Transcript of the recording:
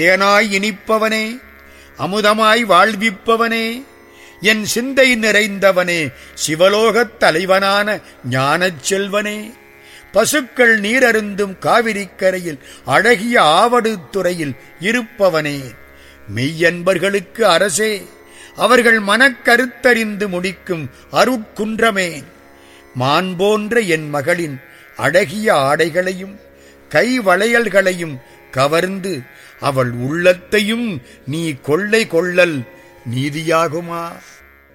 தேனாய் இனிப்பவனே அமுதமாய் வாழ்விப்பவனே என் சிந்தை நிறைந்தவனே சிவலோகத் தலைவனான ஞானச் செல்வனே பசுக்கள் நீரருந்தும் காவிரிக்கரையில் அழகிய ஆவடுதுறையில் இருப்பவனே மெய்யன்பர்களுக்கு அரசே அவர்கள் மனக்கருத்தறிந்து முடிக்கும் அருட்குன்றமே மான் போன்ற என் மகளின் அழகிய ஆடைகளையும் கை வளையல்களையும் கவர்ந்து அவள் உள்ளத்தையும் நீ கொள்ளை கொள்ளல் நீதியாகுமா